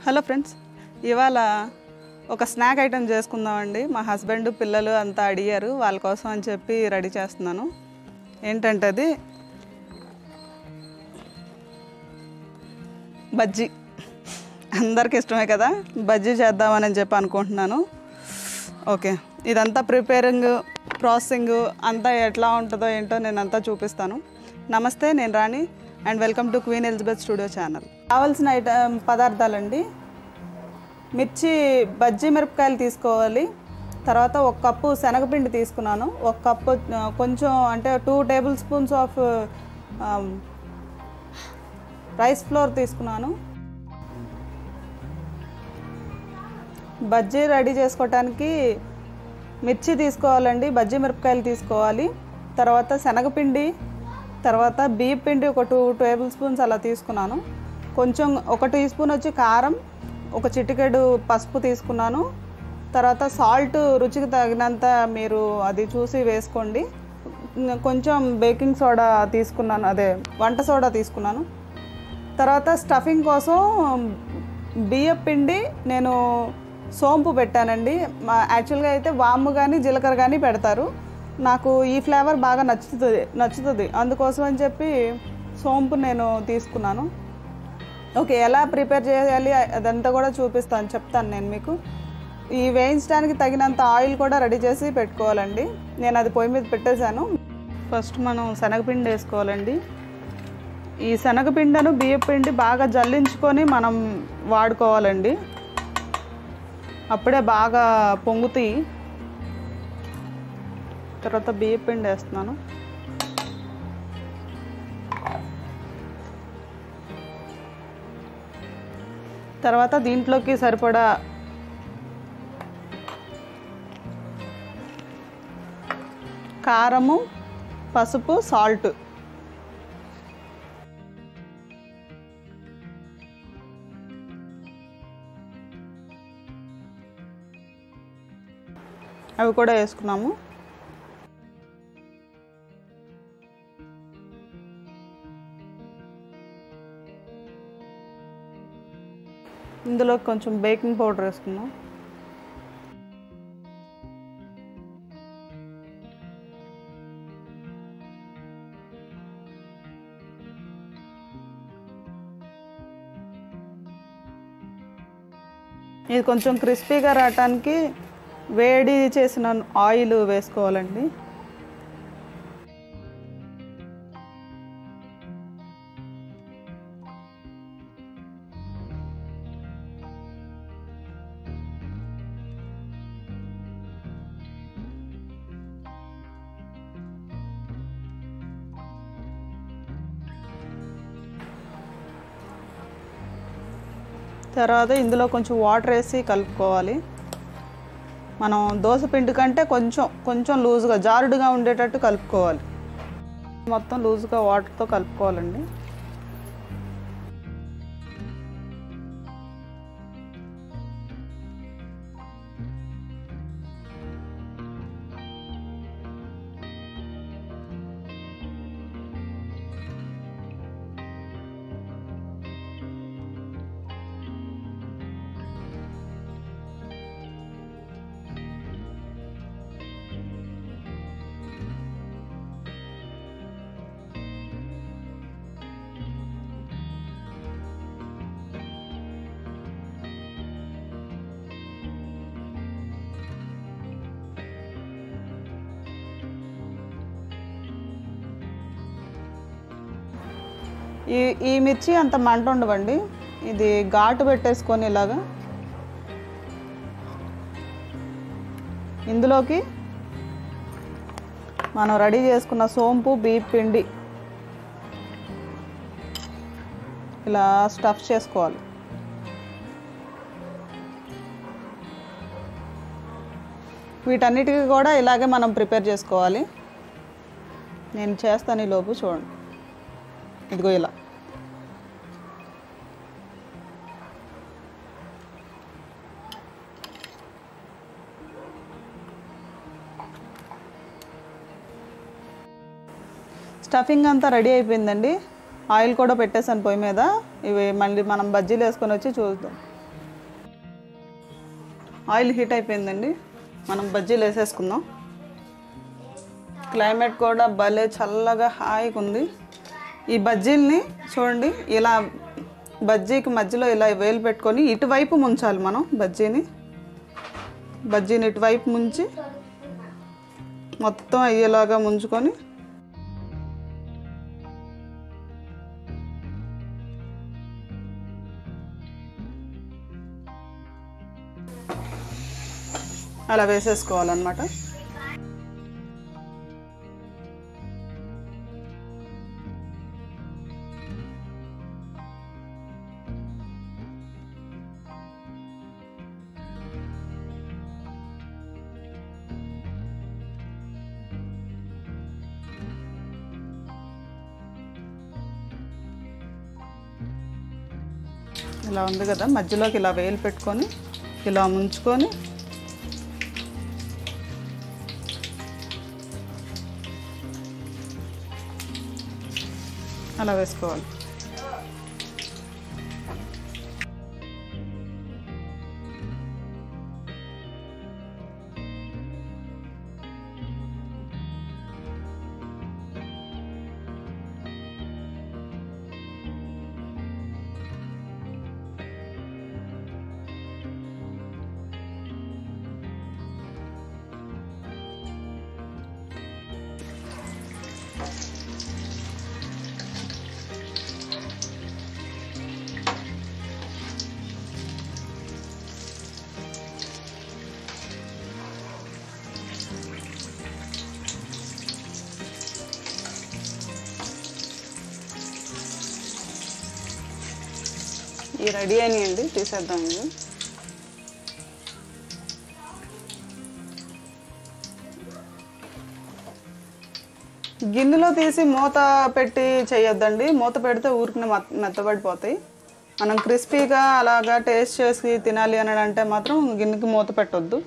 Hello friends ఇవాళ ఒక snack item చేసుకుందామండి మా హస్బెండ్ పిల్లలు అంతా అడిగారు వాళ్ళ కోసం అని చెప్పి రెడీ చేస్తున్నాను ఏంటంటే అది బజ్జీ అందరికి ఇష్టమే కదా బజ్జీ చేద్దామని చెప్పి అనుకుంటున్నాను ఓకే ఇదంతా ప్రిపేరింగ్ ప్రాసెసింగ్ అంతా ఎట్లా ఉంటుందో ఏంటో నేను అంతా చూపిస్తాను నమస్తే నేను Rani and welcome to Queen Elizabeth studio channel కావాల్సిన ఐటమ్ పదార్థాలండి మిర్చి బజ్జీ మిరపకాయలు తీసుకోవాలి తర్వాత ఒక కప్పు శనగపిండి తీసుకున్నాను ఒక కప్పు ఆ, కొంచెం అంటే two tablespoons of rice flour తీసుకున్నాను బజ్జీ రెడీ చేసుకోవటానికి మిర్చి తీసుకోవాలండి బజ్జీ మిరపకాయలు తీసుకోవాలి తర్వాత శనగపిండి తర్వాత బియ్య పిండి ఒక టూ టేబుల్ స్పూన్స్ అలా తీసుకున్నాను కొంచెం ఒక టీ స్పూన్ వచ్చి కారం ఒక చిటికెడు పసుపు తీసుకున్నాను తర్వాత సాల్ట్ రుచికి తగినంత మీరు అది చూసి వేసుకోండి కొంచెం బేకింగ్ సోడా తీసుకున్నాను అదే వంట సోడా తీసుకున్నాను తర్వాత స్టఫింగ్ కోసం బియ్య పిండి నేను సోంపు పెట్టానండి మా యాక్చువల్గా అయితే వాము కానీ జీలకర్ర కానీ పెడతారు నాకు ఈ ఫ్లేవర్ బాగా నచ్చుతుంది నచ్చుతుంది అందుకోసం అని చెప్పి సోంపు నేను తీసుకున్నాను ఓకే ఎలా ప్రిపేర్ చేయాలి అదంతా కూడా చూపిస్తాను చెప్తాను నేను మీకు ఈ వేయించడానికి తగినంత ఆయిల్ కూడా రెడీ చేసి పెట్టుకోవాలండి నేను అది పొయ్యి మీద పెట్టేశాను ఫస్ట్ మనం శనగపిండి వేసుకోవాలండి ఈ శనగపిండను బియ్యపిండి బాగా జల్లించుకొని మనం వాడుకోవాలండి అప్పుడే బాగా పొంగుతాయి తర్వాత బియ్యపిండి వేస్తున్నాను తర్వాత దీంట్లోకి సరిపడా కారము పసుపు సాల్ట్ అవి కూడా వేసుకున్నాము ఇందులో కొంచెం బేకింగ్ పౌడర్ వేసుకున్నాం ఇది కొంచెం క్రిస్పీగా రావటానికి వేడి చేసిన ఆయిల్ వేసుకోవాలండి తర్వాత ఇందులో కొంచెం వాటర్ వేసి కలుపుకోవాలి మనం దోశ పిండి కంటే కొంచెం కొంచెం లూజ్గా జారుడుగా ఉండేటట్టు కలుపుకోవాలి మొత్తం లూజ్గా వాటర్తో కలుపుకోవాలండి ఈ ఈ మిర్చి అంత మంట ఉండవండి ఇది ఘాటు పెట్టేసుకొని ఇలాగా ఇందులోకి మనం రెడీ చేసుకున్న సోంపు బీప్ పిండి ఇలా స్టఫ్ చేసుకోవాలి వీటన్నిటికీ కూడా ఇలాగే మనం ప్రిపేర్ చేసుకోవాలి నేను చేస్తాను ఈ లోపు చూడండి ఇదిగో ఇలా స్టఫింగ్ అంతా రెడీ అయిపోయిందండి ఆయిల్ కూడా పెట్టేసాను పొయ్యి మీద ఇవి మళ్ళీ మనం బజ్జీలు వేసుకొని వచ్చి చూద్దాం ఆయిల్ హీట్ అయిపోయిందండి మనం బజ్జీలు వేసేసుకుందాం క్లైమేట్ కూడా భలే చల్లగా హాయిగా ఉంది ఈ బజ్జీల్ని చూడండి ఇలా బజ్జీకి మధ్యలో ఇలా వేలు పెట్టుకొని ఇటువైపు ముంచాలి మనం బజ్జీని బజ్జీని ఇటువైపు ముంచి మొత్తం అయ్యేలాగా ముంచుకొని అలా వేసేసుకోవాలన్నమాట ఇలా ఉంది కదా మధ్యలోకి ఇలా వేలు పెట్టుకొని ఇలా ముంచుకొని అలా వేసుకోవాలి ఈ రెడీ అయినాయండి తీసేద్దాం ఇది గిన్నెలో తీసి మూత పెట్టి చేయొద్దండి మూత పెడితే ఊరికి మెత్తబడిపోతాయి మనం క్రిస్పీగా అలాగా టేస్ట్ చేసి తినాలి అని అంటే మాత్రం గిన్నెకి మూత పెట్టొద్దు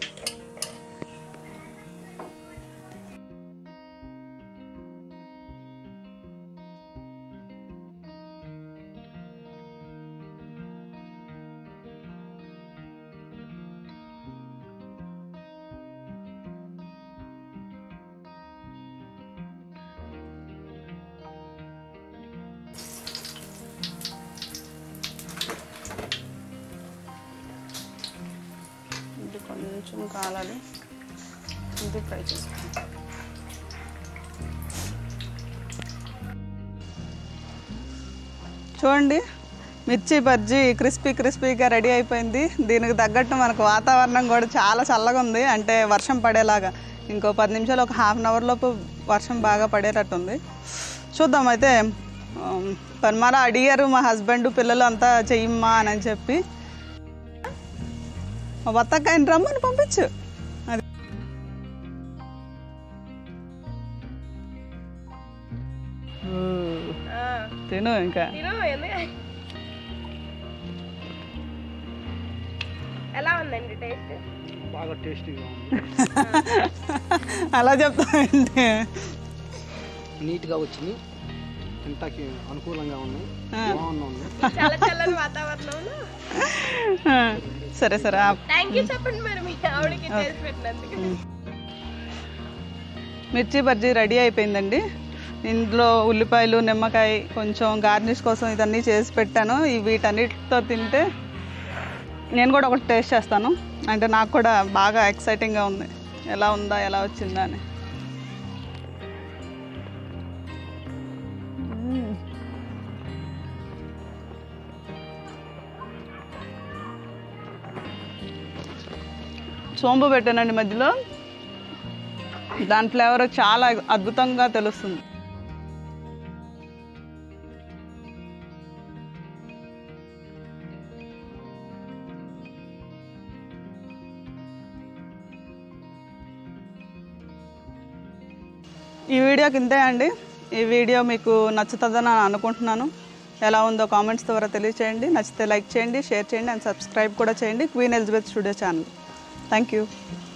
ఇది కొంచెం కాలాలి ఇది ఫ్రై చేసుకోండి చూడండి మిర్చి బజ్జీ క్రిస్పీ క్రిస్పీగా రెడీ అయిపోయింది దీనికి తగ్గట్టు మనకు వాతావరణం కూడా చాలా చల్లగా ఉంది అంటే వర్షం పడేలాగా ఇంకో పది నిమిషాలు ఒక హాఫ్ అన్ అవర్ లోపు వర్షం బాగా పడేటట్టుంది చూద్దాం అయితే పనిమాల అడిగారు మా హస్బెండ్ పిల్లలు అంతా చెయ్యమ్మా అని చెప్పి మా బత్తకాయని రమ్మని పంపించు అది ఊ, తిను ఇంకా తిను ఎందుకు ఎలా ఉందండి టేస్ట్ బాగా టేస్టీగా ఉంది అలా చెప్తానండి నీట్గా వచ్చింది తింటాకి అనుకూలంగా ఉన్నాయి బాగున్నా ఉంది చాలా చల్లని వాతావరణంలో సరే సరే ఆ థ్యాంక్ యూ చెప్పండి మరి మీ ఆవిడకి చేసి పెట్టినందుకు మిర్చి బజ్జీ రెడీ అయిపోయిందండి ఇందులో ఉల్లిపాయలు నిమ్మకాయ కొంచెం గార్నిష్ కోసం ఇదన్నీ చేసి పెట్టాను ఈ వీటన్నిటితో తింటే నేను కూడా ఒకటి టేస్ట్ చేస్తాను అంటే నాకు కూడా బాగా ఎక్సైటింగ్గా ఉంది ఎలా ఉందా ఎలా వచ్చిందా అని మ్మ్. సోంపు పెట్టానండి మధ్యలో దాని ఫ్లేవర్ చాలా అద్భుతంగా తెలుస్తుంది ఈ వీడియోకి ఇంతే అండి ఈ వీడియో మీకు నచ్చుతుందని నేను అనుకుంటున్నాను ఎలా ఉందో కామెంట్స్ ద్వారా తెలియచేయండి నచ్చితే లైక్ చేయండి షేర్ చేయండి అండ్ సబ్స్క్రైబ్ కూడా చేయండి Queen Elizabeth studio channel thank you